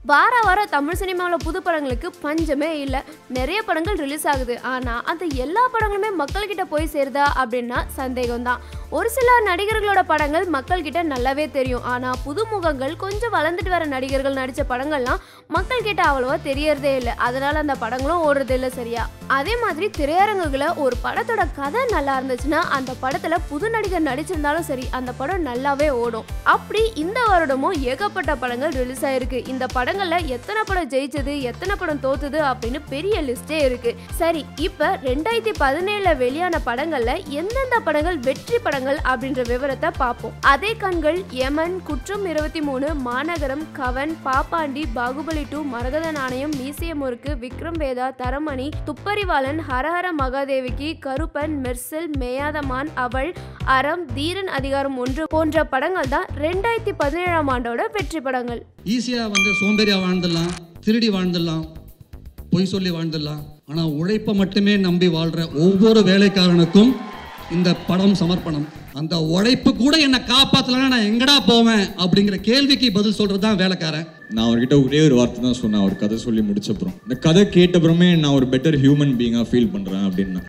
வார வாரம் தமிழ் சினிமாவில் புது படங்களுக்கு பஞ்சமே இல்லை நிறைய படங்கள் ரிலீஸ் ஆகுது ஆனால் அந்த எல்லா படங்களுமே மக்கள்கிட்ட போய் சேருதா அப்படின்னா சந்தேகம்தான் ஒரு சில நடிகர்களோட படங்கள் மக்கள்கிட்ட நல்லாவே தெரியும் ஆனால் புதுமுகங்கள் கொஞ்சம் வளர்ந்துட்டு வர நடிகர்கள் நடித்த படங்கள்லாம் மக்கள்கிட்ட அவ்வளோவா தெரியறதே இல்லை அதனால அந்த படங்களும் ஓடுறது இல்லை சரியா அதே மாதிரி திரையரங்குகளை ஒரு படத்தோட கதை நல்லா இருந்துச்சுன்னா அந்த படத்துல புது நடிகர் நடிச்சிருந்தாலும் சரி அந்த படம் நல்லாவே ஓடும் அப்படி இந்த வருடமும் ஏகப்பட்ட படங்கள் ரிலீஸ் ஆயிருக்கு இந்த படங்கள்ல எத்தனை படம் ஜெயிச்சது எத்தனை படம் தோத்துது அப்படின்னு பெரிய லிஸ்டே இருக்கு சரி இப்ப ரெண்டாயிரத்தி பதினேழுல வெளியான படங்கள்ல எந்தெந்த படங்கள் வெற்றி படங்கள் அப்படின்ற விவரத்தை பார்ப்போம் அதே கண்கள் யமன் குற்றம் இருபத்தி மூணு மாநகரம் கவன் பாப்பாண்டி பாகுபலி டூ மரகத நாணயம் மீசிய முறுக்கு விக்ரம் வேதா தரமணி துப்பறிவாளன் ஹரஹர மகாதேவிக்கு கருப்பன் மெர்சல் மேயாதமான் அவள் அறம் தீரன் அதிகாரம் ஒன்று போன்ற படங்கள் தான் ரெண்டாயிரத்தி பதினேழாம் ஆண்டோட வெற்றி படங்கள் ஈஸியாக வந்து சோம்பேறியாக வாழ்ந்துடலாம் திருடி வாழ்ந்துடலாம் பொய் சொல்லி வாழ்ந்துடலாம் ஆனால் உழைப்பை மட்டுமே நம்பி வாழ்கிற ஒவ்வொரு வேலைக்காரனுக்கும் இந்த படம் சமர்ப்பணம் அந்த உழைப்பு கூட என்னை காப்பாற்றலன்னா நான் எங்கடா போவேன் அப்படிங்கிற கேள்விக்கு பதில் சொல்கிறது தான் வேலைக்காரன் நான் அவர்கிட்ட ஒரே ஒரு வார்த்தை தான் சொன்னேன் அவர் கதை சொல்லி முடிச்சப்புறம் இந்த கதை கேட்டப்புறமே நான் ஒரு பெட்டர் ஹியூமன் பீயிங்காக ஃபீல் பண்ணுறேன் அப்படின்னு